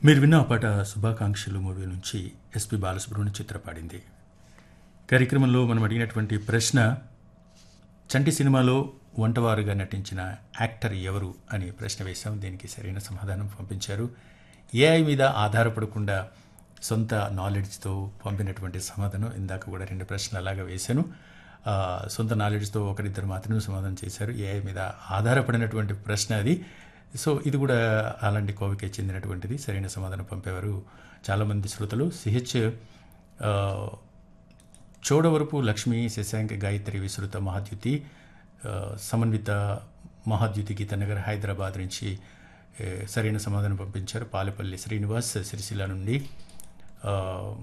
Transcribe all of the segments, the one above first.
మీరు విన్న ఆ పాట శుభాకాంక్షలు మూవీ నుంచి ఎస్పి బాలసుబ్రహ్మణ్యం చిత్ర పాడింది కార్యక్రమంలో మనం అడిగినటువంటి ప్రశ్న చంటి సినిమాలో వంటవారుగా నటించిన యాక్టర్ ఎవరు అని ప్రశ్న వేశాం దీనికి సరైన సమాధానం పంపించారు ఏఐ మీద ఆధారపడకుండా సొంత నాలెడ్జ్తో పంపినటువంటి సమాధానం ఇందాక కూడా రెండు ప్రశ్నలు అలాగా వేశాను ఆ, సొంత నాలెడ్జ్తో ఒకరిద్దరు మాత్రమే సమాధానం చేశారు ఏఐ మీద ఆధారపడినటువంటి ప్రశ్న అది సో ఇది కూడా అలాంటి కోవికే చెందినటువంటిది సరైన సమాధానం పంపేవారు చాలామంది శ్రోతలు సిహెచ్ ఆ, చోడవరపు లక్ష్మి శశాంక్ గాయత్రి విస్తృత మహాద్యుతి ఆ, సమన్విత మహాద్యుతి గీతనగర్ హైదరాబాద్ నుంచి ఏ, సరైన సమాధానం పంపించారు పాలపల్లి శ్రీనివాస్ సిరిసిల్ల నుండి ఆ,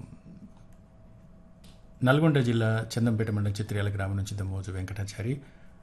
నల్గొండ జిల్లా చందంపేట మండలం చిత్రియాల గ్రామం నుంచి దమోజు వెంకటాచారి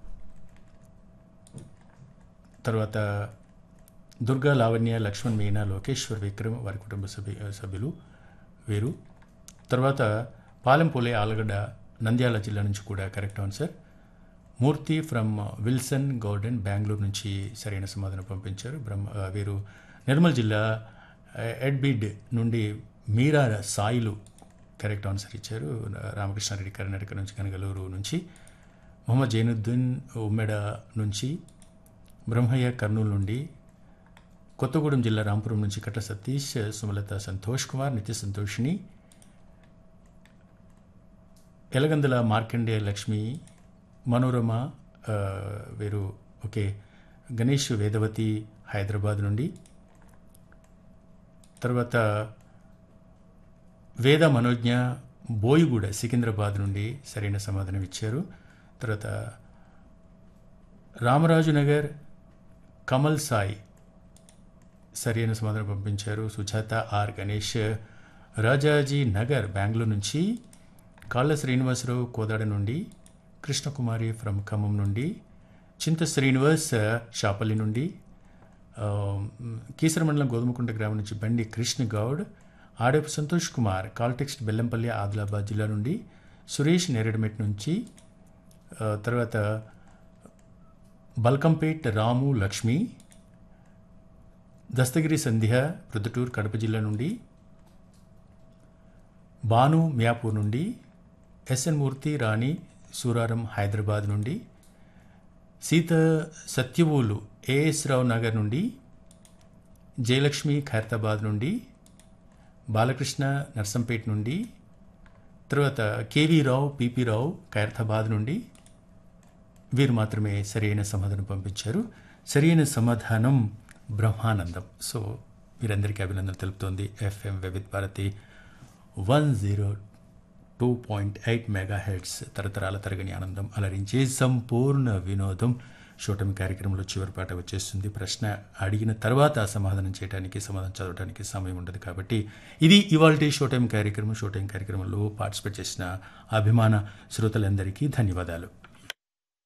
తర్వాత దుర్గా లావణ్య లక్ష్మణ్ మీనా లోకేశ్వర్ విక్రమ్ వారి కుటుంబ సభ్యు సభ్యులు వీరు తర్వాత పాలెంపోలే ఆలగడ్డ నంద్యాల జిల్లా నుంచి కూడా correct answer Murthy from Wilson Garden Bengaluru నుంచి సరైన సమాధానం పంపించారు బ్రహ్మ ఆ, వీరు నిర్మల్ జిల్లా ఆ, ఎడ్బిడ్ నుండి మీరా సాయిలు కరెక్ట్ ఆన్సర్ ఇచ్చారు రామకృష్ణారెడ్డి కర్ణాటక నుంచి కనగలూరు నుంచి మొహమ్మద్ జైనుద్దీన్ ఉమ్మెడ నుంచి బ్రహ్మయ్య కర్నూలు నుండి కొత్తగూడెం జిల్లా రాంపురం నుంచి కట్ల సతీష్ సుమలత సంతోష్ కుమార్ నిత్య సంతోషిని ఎలగందుల మార్కండేయ లక్ష్మి మనోరమ ఆ, వీరు ఓకే గణేష్ వేదవతి హైదరాబాద్ నుండి తర్వాత వేద మనోజ్ఞ బోయిగూడ సికింద్రాబాద్ నుండి సరైన సమాధానం ఇచ్చారు తర్వాత రామరాజు నగర్ కమల్ సాయి సరైన సమాధానం పంపించారు సుజాత ఆర్ గణేష్ రాజాజీ నగర్ బెంగళూరు నుంచి కాళ్ళ శ్రీనివాసరావు కోదాడ నుండి కృష్ణకుమారి ఫ్రమ్ ఖమ్మం నుండి చింత శ్రీనివాస్ షాపల్లి నుండి ఆ, కీసర మండలం గోధుమకుంట గ్రామం నుంచి బండి కృష్ణ గౌడ్ ఆడేపు సంతోష్ కుమార్ కాల్టెక్స్ట్ బెల్లంపల్లి ఆదిలాబాద్ జిల్లా నుండి సురేష్ నేరేడుమెట్ నుంచి ఆ, తర్వాత బల్కంపేట్ రాము లక్ష్మి దస్తగిరి సంధ్య ప్రొద్దుటూరు కడప జిల్లా నుండి బాను మియాపూర్ నుండి ఎస్ఎన్ మూర్తి రాణి సూరారం హైదరాబాద్ నుండి సీత సత్యవోలు ఏఎస్ రావు నగర్ నుండి జయలక్ష్మి ఖైరతాబాద్ నుండి బాలకృష్ణ నర్సంపేట్ నుండి తర్వాత కేవీ రావు పిపి రావు ఖైరతాబాద్ నుండి వీరు మాత్రమే సరైన సమాధానం పంపించారు సరైన సమాధానం బ్రహ్మానందం సో వీరందరికీ అభినందనలు తెలుపుతోంది FM Vividh Bharati one zero two point eight megahertz తరతరాల తరగని ఆనందం అలరించే సంపూర్ణ వినోదం షోటమి కార్యక్రమంలో చివరి పాట వచ్చేస్తుంది ప్రశ్న అడిగిన తర్వాత సమాధానం చేయడానికి సమాధానం చదవడానికి సమయం ఉండదు కాబట్టి ఇది ఇవాల్టి షో టైం కార్యక్రమం షో టైం కార్యక్రమంలో పార్టిసిపేట్ చేసిన అభిమాన శ్రోతలందరికీ ధన్యవాదాలు